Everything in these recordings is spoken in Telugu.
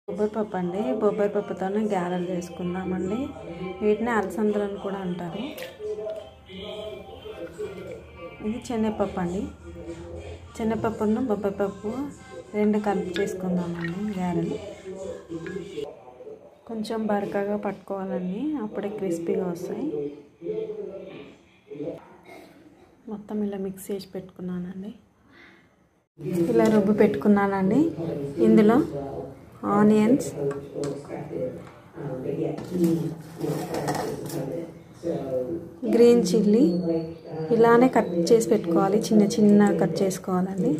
బొబ్బరి పప్పు అండి బొబ్బరి పప్పుతోనే గారెలు చేసుకుందామండి వీటిని అలసందలని కూడా అంటారు ఇది శనగపప్పు అండి శనగపప్పును బొబ్బరి పప్పు రెండు కలిపి చేసుకుందామండి గారెలు కొంచెం బరకగా పట్టుకోవాలండి అప్పుడే క్రిస్పీగా వస్తాయి మొత్తం ఇలా మిక్స్ చేసి పెట్టుకున్నానండి ఇలా రుబ్బు పెట్టుకున్నానండి ఇందులో ఆనియన్స్ గ్రీన్ చిల్లీ ఇలానే కట్ చేసి పెట్టుకోవాలి చిన్న చిన్న కట్ చేసుకోవాలండి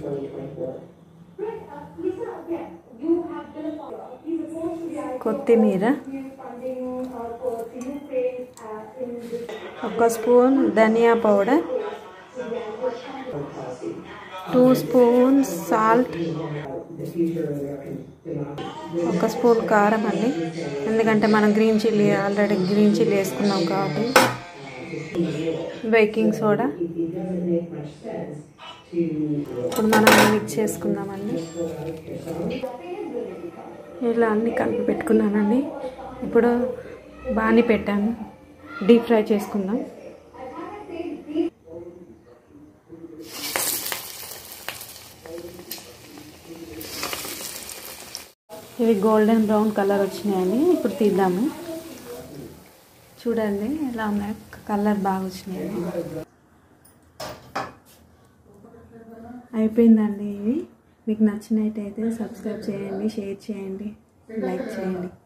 కొత్తిమీర ఒక స్పూన్ ధనియా పౌడర్ టూ స్పూన్ సాల్ట్ ఒక స్పూన్ కారం అండి ఎందుకంటే మనం green chilli already green chilli వేసుకున్నాం కాబట్టి బేకింగ్ సోడా ఇప్పుడు మనం మిక్స్ చేసుకుందామండి ఇలా అన్ని కలిపి పెట్టుకున్నానండి ఇప్పుడు బాణీ పెట్టాను డీప్ ఫ్రై చేసుకుందాం ఇవి గోల్డెన్ బ్రౌన్ కలర్ వచ్చినాయండి ఇప్పుడు తీద్దాము చూడండి ఎలా ఉన్నాయి కలర్ బాగా వచ్చినాయండి అయిపోయిందండి ఇవి మీకు నచ్చినట్టయితే సబ్స్క్రైబ్ చేయండి షేర్ చేయండి లైక్ చేయండి